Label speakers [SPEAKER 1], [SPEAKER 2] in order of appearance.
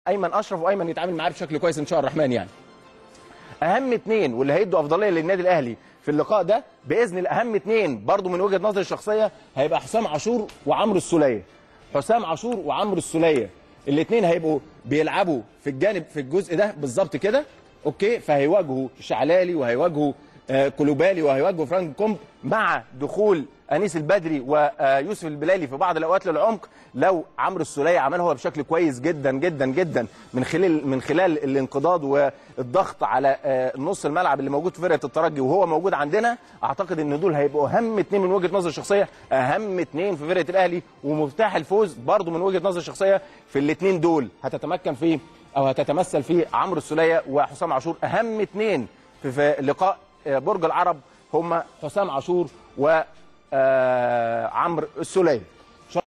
[SPEAKER 1] ايمن اشرف وايمن يتعامل معاه بشكل كويس ان شاء الرحمن يعني اهم اثنين واللي هيدوا افضليه للنادي الاهلي في اللقاء ده باذن الله اهم اثنين برضو من وجهه نظري الشخصيه هيبقى حسام عاشور وعمرو السوليه حسام عاشور وعمرو السوليه الاثنين هيبقوا بيلعبوا في الجانب في الجزء ده بالظبط كده اوكي فهيواجهوا شعلالي وهيواجهوا آه، كولوبالي وهيواجهوا فرانك كومب مع دخول انيس البدري ويوسف البلالي في بعض الاوقات للعمق لو عمرو السوليه عملها بشكل كويس جدا جدا جدا من خلال من خلال الانقضاض والضغط على آه، نص الملعب اللي موجود في فرقه الترجي وهو موجود عندنا اعتقد ان دول هيبقوا اهم اثنين من وجهه نظري الشخصيه اهم اثنين في فرقه الاهلي ومفتاح الفوز برضو من وجهه نظري الشخصيه في الاثنين دول هتتمكن فيه او هتتمثل فيه عمرو السوليه وحسام عاشور اهم اثنين في, في لقاء آه، برج العرب هم حسام عاشور و آه، عمرو السوليه